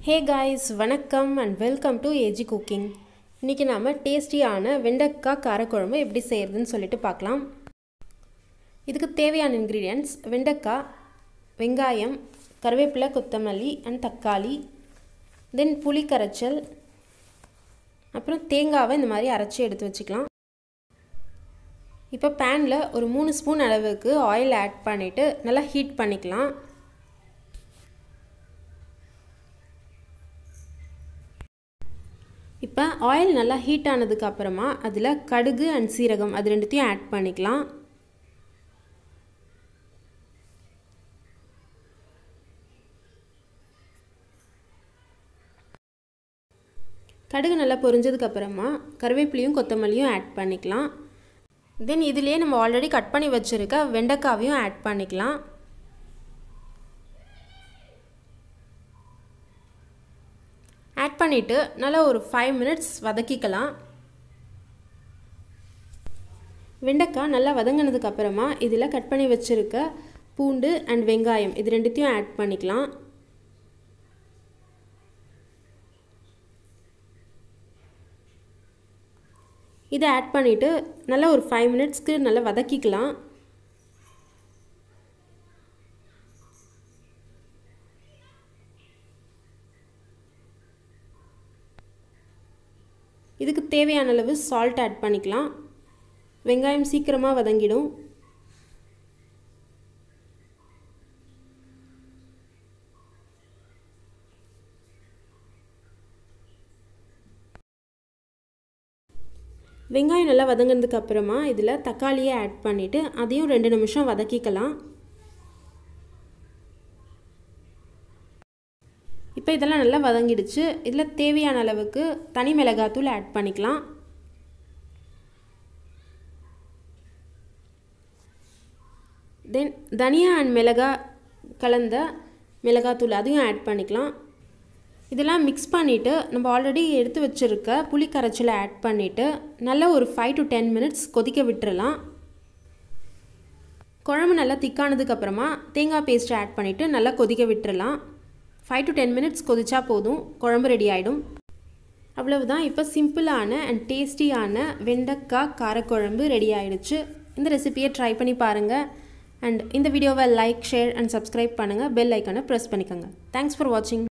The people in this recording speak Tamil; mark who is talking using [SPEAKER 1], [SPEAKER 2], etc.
[SPEAKER 1] ஹே காய்ஸ் வணக்கம் and welcome to AG cooking இன்றைக்கி நாம் டேஸ்டியான வெண்டைக்காய் காரக்குழம்பு எப்படி செய்கிறதுன்னு சொல்லிட்டு பார்க்கலாம் இதுக்கு தேவையான இன்க்ரீடியன்ட்ஸ் வெண்டைக்காய் வெங்காயம் கருவேப்பிலை கொத்தமல்லி அண்ட் தக்காளி தென் புளி கரைச்சல் அப்புறம் தேங்காவை இந்த மாதிரி அரைச்சி எடுத்து வச்சுக்கலாம் இப்போ பேனில் ஒரு மூணு ஸ்பூன் அளவுக்கு ஆயில் ஆட் பண்ணிவிட்டு நல்லா ஹீட் பண்ணிக்கலாம் இப்போ ஆயில் நல்லா ஹீட் ஆனதுக்கு அப்புறமா அதில் கடுகு அண்ட் சீரகம் அது ரெண்டுத்தையும் ஆட் பண்ணிக்கலாம் கடுகு நல்லா பொரிஞ்சதுக்கு அப்புறமா கருவேப்பிலையும் கொத்தமல்லியும் ஆட் பண்ணிக்கலாம் தென் இதுலேயே நம்ம ஆல்ரெடி கட் பண்ணி வச்சுருக்க வெண்டைக்காவையும் ஆட் பண்ணிக்கலாம் ஆட் பண்ணிவிட்டு நல்லா ஒரு ஃபைவ் மினிட்ஸ் வதக்கிக்கலாம் வெண்டைக்காய் நல்லா வதங்கினதுக்கு அப்புறமா இதில் கட் பண்ணி வச்சுருக்க பூண்டு அண்ட் வெங்காயம் இது ரெண்டுத்தையும் ஆட் பண்ணிக்கலாம் இதை ஆட் பண்ணிவிட்டு நல்லா ஒரு ஃபைவ் மினிட்ஸ்க்கு நல்லா வதக்கிக்கலாம் இதுக்கு தேவையான அளவு சால்ட் ஆட் பண்ணிக்கலாம் வெங்காயம் சீக்கிரமாக வதங்கிடும் வெங்காயம் நல்லா வதங்கினதுக்கு அப்புறமா இதில் தக்காளியை ஆட் பண்ணிவிட்டு அதையும் ரெண்டு நிமிஷம் வதக்கிக்கலாம் இப்போ இதெல்லாம் நல்லா வதங்கிடுச்சு இதில் தேவையான அளவுக்கு தனி மிளகாத்தூள் ஆட் பண்ணிக்கலாம் தென் தனியா அண்ட் மிளகா கலந்த மிளகாத்தூள் அதையும் ஆட் பண்ணிக்கலாம் இதெல்லாம் மிக்ஸ் பண்ணிவிட்டு நம்ம ஆல்ரெடி எடுத்து வச்சுருக்க புளி கரைச்சலை ஆட் பண்ணிவிட்டு நல்லா ஒரு ஃபைவ் டு டென் மினிட்ஸ் கொதிக்க விட்டுறலாம் குழம்பு நல்லா திக்கானதுக்கப்புறமா தேங்காய் பேஸ்ட்டை ஆட் பண்ணிவிட்டு நல்லா கொதிக்க விட்டுறலாம் ஃபைவ் டு டென் மினிட்ஸ் கொதிச்சா போதும் குழம்பு ரெடி ஆகிடும் அவ்வளவுதான் இப்போ சிம்பிளான அண்ட் டேஸ்டியான வெண்டைக்காய் காரக்குழம்பு ரெடி ஆகிடுச்சு இந்த ரெசிபியை ட்ரை பண்ணி பாருங்கள் அண்ட் இந்த வீடியோவை லைக் ஷேர் அண்ட் சப்ஸ்கிரைப் பண்ணுங்கள் பெல் ஐக்கனை ப்ரெஸ் பண்ணிக்கோங்க தேங்க்ஸ் ஃபார் வாட்சிங்